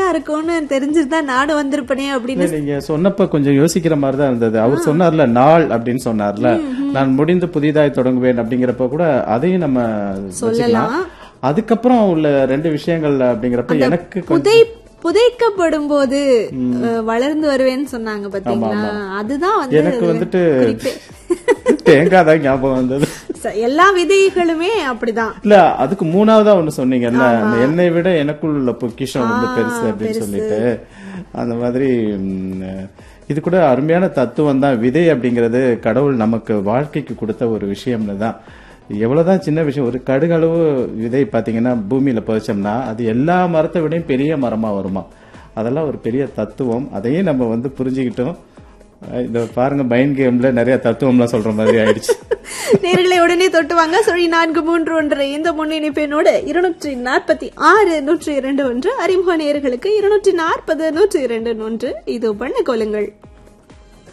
இருக்கும்னு தெரிஞ்சிருந்தா நானும் வந்திருப்பனே அப்படின்னு இல்ல, நீங்க சொன்னப்ப கொஞ்சம் யோசிக்கிற மாதிரி தான் இருந்தது அவர் சொன்னார்ல நாள் அப்படின்னு சொன்னார்ல நான் முடிந்து புதிதாய் தொடங்குவேன் அப்படிங்கிறப்ப கூட அதையும் நம்ம வச்சுக்கலாம் அதுக்கப்புறம் உள்ள ரெண்டு விஷயங்கள் அப்படிங்கிறப்ப எனக்கு கொஞ்சம் புதை புதைக்கப்படும் போது அஹ், வளர்ந்து வருவேன்னு சொன்னாங்க பாத்தீங்களா அதுதான் வந்து எனக்கு வந்துட்டு குறிப்பே. தேங்காய் தான் ஞாபகம் வந்தது ச- எல்லா விதைகளுமே அப்படிதான் இல்ல அதுக்கு மூணாவதா ஒண்ணு சொன்னீங்கல்ல அந்த என்னை விட எனக்குள் உள்ள பொக்கிஷம் வந்து பெருசு அப்படின்னு சொல்லிட்டு அந்த மாதிரி ம், இது கூட அருமையான தத்துவம் தான் விதை அப்படிங்கிறது கடவுள் நமக்கு வாழ்க்கைக்கு கொடுத்த ஒரு விஷயம்னு தான் எவ்வளவுதான் சின்ன விஷயம் ஒரு கடுகளவு விதை பாத்தீங்கன்னா பூமியில புதைச்சோம்னா அது எல்லா மரத்தை விடையும் பெரிய மரமா வருமா அதெல்லாம் ஒரு பெரிய தத்துவம் அதையும் நம்ம வந்து புரிஞ்சுக்கிட்டோம் அஹ் இந்த பாருங்க மைண்ட் கேம்ல நிறைய தத்துவம்லாம் சொல்ற மாதிரி ஆயிடுச்சு நேர்களை உடனே தொட்டு வாங்க சொல்லி நான்கு மூன்று ஒன்று இந்த முன்னிணைப்பினோடு இருநூற்றி நாற்பத்தி ஆறு நூற்றி இரண்டு ஒன்று அறிமுக நேர்களுக்கு இருநூற்றி நாற்பது நூற்றி இரண்டு ஒன்று இது பண்ண கொள்ளுங்கள்